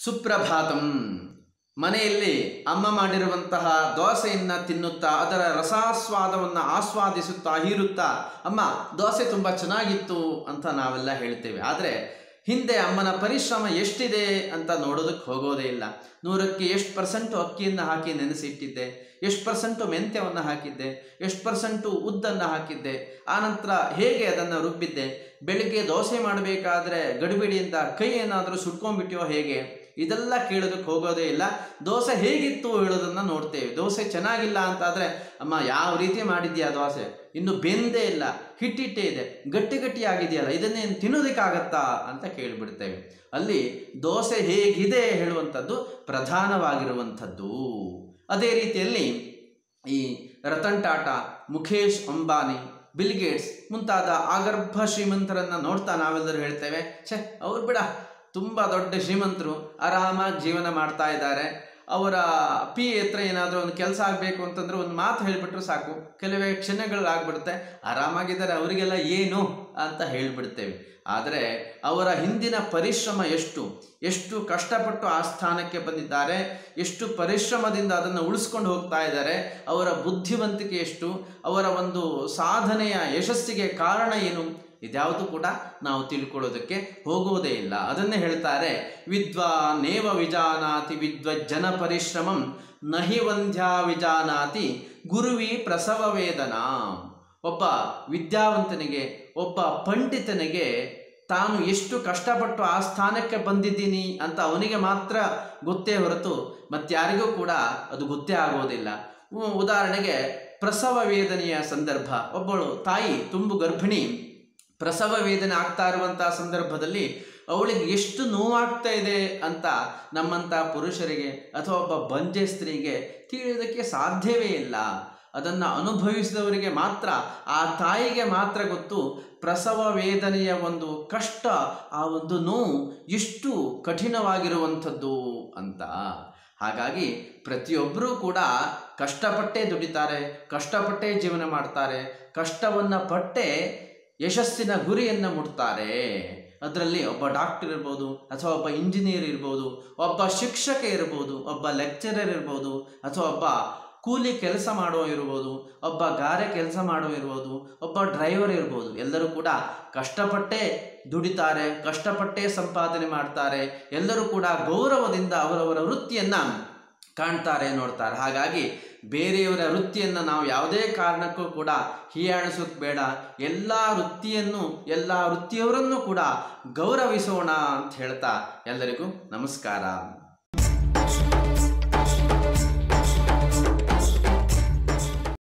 ಸುಪ್ರಭಾತಂ ಮನೆಯಲ್ಲಿ ಅಮ್ಮ ಮಾಡಿರುವಂತಹ ದೋಸೆಯನ್ನು ತಿನ್ನುತ್ತಾ ಅದರ ರಸಾಸ್ವಾದವನ್ನು ಆಸ್ವಾದಿಸುತ್ತಾ ಹೀರುತ್ತಾ ಅಮ್ಮ ದೋಸೆ ತುಂಬ ಚೆನ್ನಾಗಿತ್ತು ಅಂತ ನಾವೆಲ್ಲ ಹೇಳ್ತೇವೆ ಆದರೆ ಹಿಂದೆ ಅಮ್ಮನ ಪರಿಶ್ರಮ ಎಷ್ಟಿದೆ ಅಂತ ನೋಡೋದಕ್ಕೆ ಹೋಗೋದೇ ಇಲ್ಲ ನೂರಕ್ಕೆ ಎಷ್ಟು ಪರ್ಸೆಂಟು ಅಕ್ಕಿಯನ್ನು ಹಾಕಿ ನೆನೆಸಿಟ್ಟಿದ್ದೆ ಎಷ್ಟು ಪರ್ಸೆಂಟು ಮೆಂತ್ಯವನ್ನು ಹಾಕಿದ್ದೆ ಎಷ್ಟು ಪರ್ಸೆಂಟು ಉದ್ದನ್ನು ಹಾಕಿದ್ದೆ ಆನಂತರ ಹೇಗೆ ಅದನ್ನು ರುಬ್ಬಿದ್ದೆ ಬೆಳಿಗ್ಗೆ ದೋಸೆ ಮಾಡಬೇಕಾದ್ರೆ ಗಡಿಬಿಡಿಯಿಂದ ಕೈ ಏನಾದರೂ ಸುಟ್ಕೊಂಡ್ಬಿಟ್ಯೋ ಹೇಗೆ ಇದೆಲ್ಲ ಕೇಳೋದಕ್ಕೆ ಹೋಗೋದೇ ಇಲ್ಲ ದೋಸೆ ಹೇಗಿತ್ತು ಹೇಳೋದನ್ನು ನೋಡ್ತೇವೆ ದೋಸೆ ಚೆನ್ನಾಗಿಲ್ಲ ಅಂತಾದರೆ ಅಮ್ಮ ಯಾವ ರೀತಿ ಮಾಡಿದ್ಯಾ ದೋಸೆ ಇನ್ನು ಬೆಂದೇ ಇಲ್ಲ ಹಿಟ್ಟಿಟ್ಟೇ ಇದೆ ಗಟ್ಟಿ ಗಟ್ಟಿ ಆಗಿದೆಯಲ್ಲ ಇದನ್ನೇನು ತಿನ್ನೋದಕ್ಕಾಗತ್ತಾ ಅಂತ ಕೇಳಿಬಿಡ್ತೇವೆ ಅಲ್ಲಿ ದೋಸೆ ಹೇಗಿದೆ ಹೇಳುವಂಥದ್ದು ಪ್ರಧಾನವಾಗಿರುವಂಥದ್ದು ಅದೇ ರೀತಿಯಲ್ಲಿ ಈ ರತನ್ ಟಾಟಾ ಮುಖೇಶ್ ಅಂಬಾನಿ ಬಿಲ್ ಗೇಟ್ಸ್ ಮುಂತಾದ ಆಗರ್ಭ ಶ್ರೀಮಂತರನ್ನು ನೋಡ್ತಾ ನಾವೆಲ್ಲರೂ ಹೇಳ್ತೇವೆ ಛೆ ಅವ್ರು ಬಿಡ ತುಂಬ ದೊಡ್ಡ ಶ್ರೀಮಂತರು ಆರಾಮಾಗಿ ಜೀವನ ಮಾಡ್ತಾ ಇದ್ದಾರೆ ಅವರ ಪಿ ಹತ್ರ ಏನಾದರೂ ಒಂದು ಕೆಲಸ ಆಗಬೇಕು ಅಂತಂದ್ರೆ ಒಂದು ಮಾತು ಹೇಳಿಬಿಟ್ರು ಸಾಕು ಕೆಲವೇ ಕ್ಷಣಗಳಾಗ್ಬಿಡುತ್ತೆ ಆರಾಮಾಗಿದ್ದಾರೆ ಅವರಿಗೆಲ್ಲ ಏನು ಅಂತ ಹೇಳಿಬಿಡ್ತೇವೆ ಆದರೆ ಅವರ ಹಿಂದಿನ ಪರಿಶ್ರಮ ಎಷ್ಟು ಎಷ್ಟು ಕಷ್ಟಪಟ್ಟು ಆ ಸ್ಥಾನಕ್ಕೆ ಬಂದಿದ್ದಾರೆ ಎಷ್ಟು ಪರಿಶ್ರಮದಿಂದ ಅದನ್ನು ಉಳಿಸ್ಕೊಂಡು ಹೋಗ್ತಾ ಇದ್ದಾರೆ ಅವರ ಬುದ್ಧಿವಂತಿಕೆ ಎಷ್ಟು ಅವರ ಒಂದು ಸಾಧನೆಯ ಯಶಸ್ಸಿಗೆ ಕಾರಣ ಏನು ಇದ್ಯಾವುದು ಕೂಡ ನಾವು ತಿಳ್ಕೊಳ್ಳೋದಕ್ಕೆ ಹೋಗುವುದೇ ಇಲ್ಲ ಅದನ್ನೇ ಹೇಳ್ತಾರೆ ವಿದ್ವಾನೇವ ವಿಜಾನಾತಿ ವಿದ್ವಜ್ಜನ ಪರಿಶ್ರಮಂ ನಹಿ ವಂದ್ಯಾ ವಿಜಾನಾತಿ ಗುರುವಿ ಪ್ರಸವ ವೇದನ ಒಬ್ಬ ವಿದ್ಯಾವಂತನಿಗೆ ಒಬ್ಬ ಪಂಡಿತನಿಗೆ ತಾನು ಎಷ್ಟು ಕಷ್ಟಪಟ್ಟು ಆ ಸ್ಥಾನಕ್ಕೆ ಬಂದಿದ್ದೀನಿ ಅಂತ ಅವನಿಗೆ ಮಾತ್ರ ಗೊತ್ತೇ ಹೊರತು ಮತ್ತಾರಿಗೂ ಕೂಡ ಅದು ಗೊತ್ತೇ ಆಗೋದಿಲ್ಲ ಉ- ಉದಾಹರಣೆಗೆ ಪ್ರಸವ ವೇದನೆಯ ಸಂದರ್ಭ ಒಬ್ಬಳು ತಾಯಿ ತುಂಬು ಗರ್ಭಿಣಿ ಪ್ರಸವ ವೇದನೆ ಆಗ್ತಾ ಇರುವಂತಹ ಸಂದರ್ಭದಲ್ಲಿ ಅವಳಿಗೆ ಎಷ್ಟು ನೋವಾಗ್ತಾ ಇದೆ ಅಂತ ನಮ್ಮಂಥ ಪುರುಷರಿಗೆ ಅಥವಾ ಒಬ್ಬ ಬಂಜೆ ಸ್ತ್ರೀಗೆ ತಿಳಿಯೋದಕ್ಕೆ ಸಾಧ್ಯವೇ ಇಲ್ಲ ಅದನ್ನು ಅನುಭವಿಸಿದವರಿಗೆ ಮಾತ್ರ ಆ ತಾಯಿಗೆ ಮಾತ್ರ ಗೊತ್ತು ಪ್ರಸವ ವೇದನೆಯ ಒಂದು ಕಷ್ಟ ಆ ಒಂದು ನೋವು ಎಷ್ಟು ಕಠಿಣವಾಗಿರುವಂಥದ್ದು ಅಂತ ಹಾಗಾಗಿ ಪ್ರತಿಯೊಬ್ಬರೂ ಕೂಡ ಕಷ್ಟಪಟ್ಟೇ ದುಡಿತಾರೆ ಕಷ್ಟಪಟ್ಟೇ ಜೀವನ ಮಾಡ್ತಾರೆ ಕಷ್ಟವನ್ನು ಪಟ್ಟೇ ಯಶಸ್ಸಿನ ಗುರಿಯನ್ನು ಮುಟ್ತಾರೆ ಅದರಲ್ಲಿ ಒಬ್ಬ ಡಾಕ್ಟರ್ ಇರ್ಬೋದು ಅಥವಾ ಒಬ್ಬ ಇಂಜಿನಿಯರ್ ಇರ್ಬೋದು ಒಬ್ಬ ಶಿಕ್ಷಕ ಇರ್ಬೋದು ಒಬ್ಬ ಲೆಕ್ಚರರ್ ಇರ್ಬೋದು ಅಥವಾ ಒಬ್ಬ ಕೂಲಿ ಕೆಲಸ ಮಾಡುವ ಇರ್ಬೋದು ಒಬ್ಬ ಗಾರೆ ಕೆಲಸ ಮಾಡುವ ಇರ್ಬೋದು ಒಬ್ಬ ಡ್ರೈವರ್ ಇರ್ಬೋದು ಎಲ್ಲರೂ ಕೂಡ ಕಷ್ಟಪಟ್ಟೇ ದುಡಿತಾರೆ ಕಷ್ಟಪಟ್ಟೇ ಸಂಪಾದನೆ ಮಾಡ್ತಾರೆ ಎಲ್ಲರೂ ಕೂಡ ಗೌರವದಿಂದ ಅವರವರ ವೃತ್ತಿಯನ್ನು ಕಾಣ್ತಾರೆ ನೋಡ್ತಾರೆ ಹಾಗಾಗಿ ಬೇರೆಯವರ ವೃತ್ತಿಯನ್ನು ನಾವು ಯಾವುದೇ ಕಾರಣಕ್ಕೂ ಕೂಡ ಹೀಯಾಳಿಸೋದು ಬೇಡ ಎಲ್ಲ ವೃತ್ತಿಯನ್ನು ಎಲ್ಲ ವೃತ್ತಿಯವರನ್ನು ಕೂಡ ಗೌರವಿಸೋಣ ಅಂತ ಹೇಳ್ತಾ ಎಲ್ಲರಿಗೂ ನಮಸ್ಕಾರ